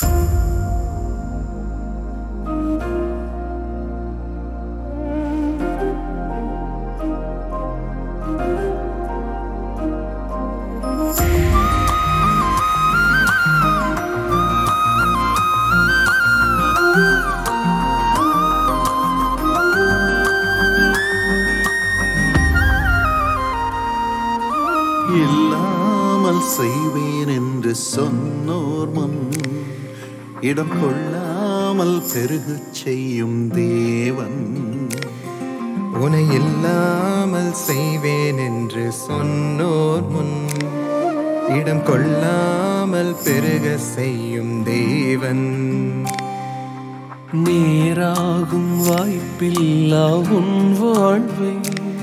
இல்லாமல் செய்வேன் என்று சொன்னோர் முன் இடம் கொள்ளாமல் பெருகச் செய்யும் தேவன் உனை இல்லாமல் செய்வேன் என்று சொன்னோர் முன் இடம் கொள்ளாமல் பெருக செய்யும் தேவன் நேராகும் வாய்ப்பில்லா உன் வாழ்வை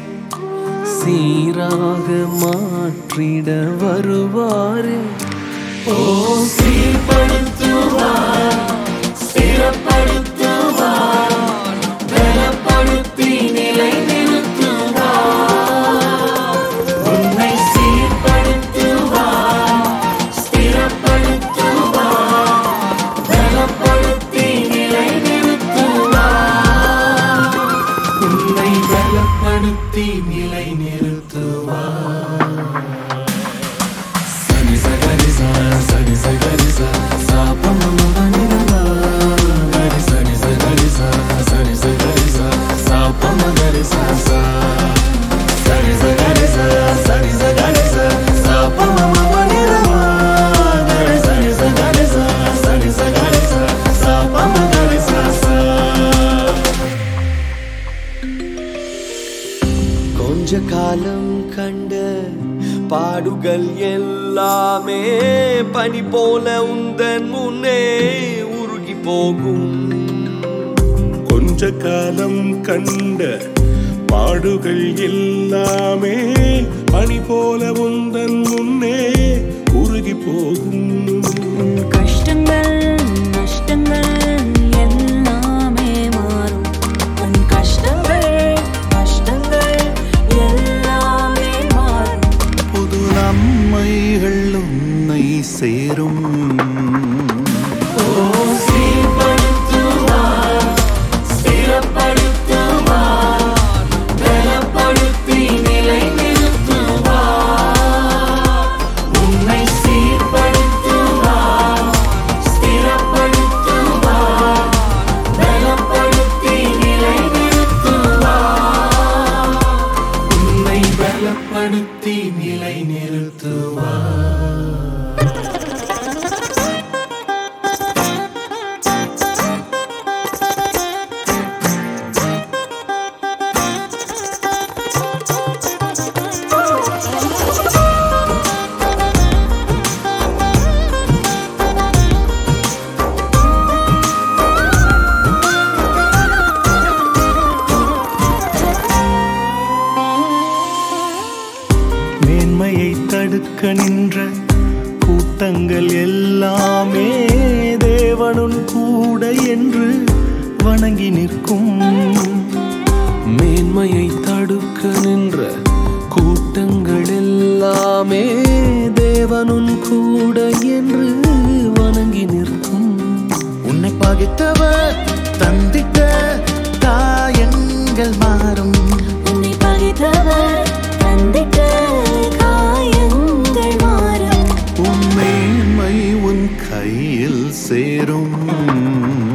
சீராக மாற்றிட வருவாரே ஓ சீர்படுத்துவார் ஸ்திரப்படுத்துவார் பலப்படுத்தி நிலை நிறுத்துவார் உன்னை சீர்படுத்துவார் ஸ்திரப்படுத்துவார் பலப்படுத்தி நிலை நிறுத்துவார் உன்னை பலப்படுத்தி நிலை நிறுத்துவார் சனி சகரி சா சனி சகரி சா சா பமம வனிதமா கரி சனி சகரி சா சனி சகரி சா சா பம கரி சா சா சனி சகரி சா சனி சகரி சா சா பமம வனிதமா கரி சனி சகரி சா சனி சகரி சா சா பம கரி சா சா கொஞ்ச காலம் கண்ட பாடுகள் எல்லாமே பனி போல உந்தன் முன்னே உருகி போகும் கொஞ்ச காலம் கண்ட பாடுகள் எல்லாமே பனி போல உந்தன் முன்னே உருகி போகும் கஷ்டங்கள் நஷ்டங்கள் எல்லாமே மாறும் உன் கஷ்டங்கள் கஷ்டங்கள் எல்லாமே மாறும் புது நன்மைகள் உன்னை சேரும் சீர்படுத்துவார் ஸ்திரப்படுத்துவார் பலப்படுத்தி நிலை நிறுத்துவார் உன்னை சீர்படுத்துவார் ஸ்திரப்படுத்துவார் பலப்படுத்தி நிலை நிறுத்துவார் உன்னை பலப்படுத்தி நிலை நிறுத்துவார் மேன்மையை தடுக்க நின்ற கூட்டங்கள் எல்லாமே தேவனுன் கூட என்று வணங்கி நிற்கும் மேன்மையை தடுக்க நின்ற கூட்டங்கள் எல்லாமே தேவனுன் கூட என்று வணங்கி நிற்கும் உன்னை பகைத்தவர் தந்திட்ட காயங்கள் மாறும் உன்னை பகைத்தவர் தந்திட்ட காயங்கள் மாறும் உன் மேன்மை உன் கையில் சேரும்